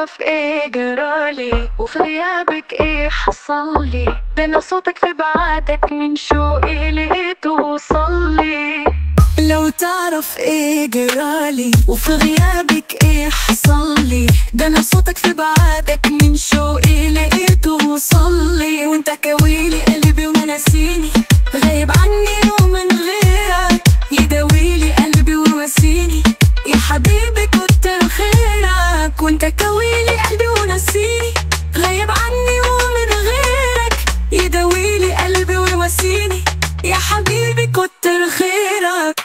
تعرف ايه جرالي وفي غيابك ايه حصلي ده انا صوتك في بعادك من شوقي لقيته وصلي لو تعرف ايه جرالي وفي غيابك ايه حصلي ده انا صوتك في بعادك من شوقي لقيته وصلي وانت كويلي قلبي ونسيني غايب عني ومن غيرك يداويلي قلبي ويواسيني يا حبيبي كتر خيرك وانت كويلي قلبي ونسيني غايب عني ومن غيرك يداويلي قلبي ويواسيني يا حبيبي كتر خيرك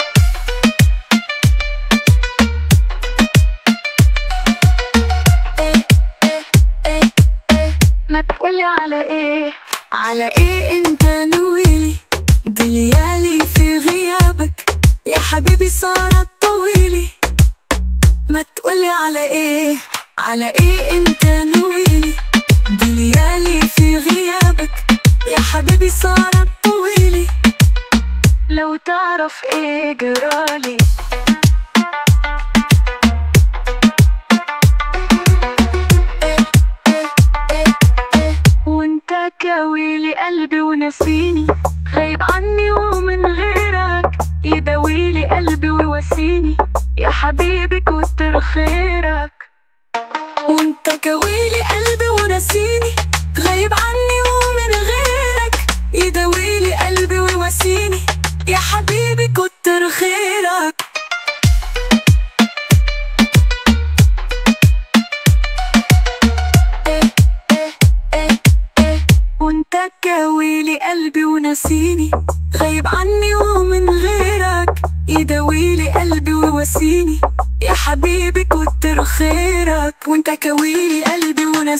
ما تقولي على ايه على ايه انت نويلي بليالي في غيابك يا حبيبي صارت طويلي ما تقولي على ايه على ايه انت نويلي بليالي في غيابك يا حبيبي صارت طويلي لو تعرف ايه جرالي وانت كويلي قلبي ونسيني غايب عني ومن غيرك يداويلي قلبي ويواسيني يا حبيبي كتر خيرك وانت كويلي قلبي ونسيني غايب عني ومن غيرك يداويلي قلبي ويواسيني يا حبيبي كتر خيرك وانت كويلي قلبي ونسيني غايب عني ومن غيرك يداويلي قلبي ويواسيني يا حبيبي كتر خيرك وانت كويلي قلبي ونسيني